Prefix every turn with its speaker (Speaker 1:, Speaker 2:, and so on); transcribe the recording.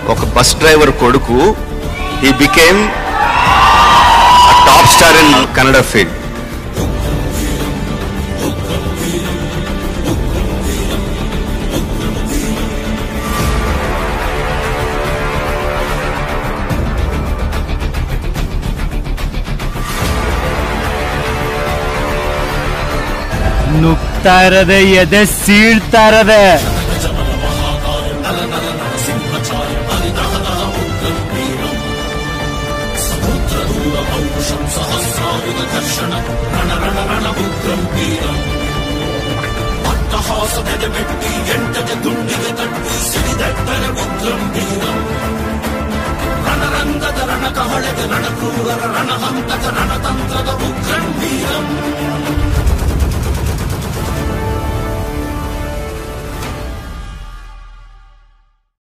Speaker 1: ఒక bus driver కొడుకు ఈ became top star in Kannada field
Speaker 2: ನುಗ್ತಾ ಇರದೆ ಎದೆ ಸೀಳ್ತಾ ಇರದೆ
Speaker 3: ರಣರಂಗದ ರಣಕಹಳೆಗೆ ರಣಕ್ರೂರರ ರಣಹಂತಕ ರಣತಂತ್ರದ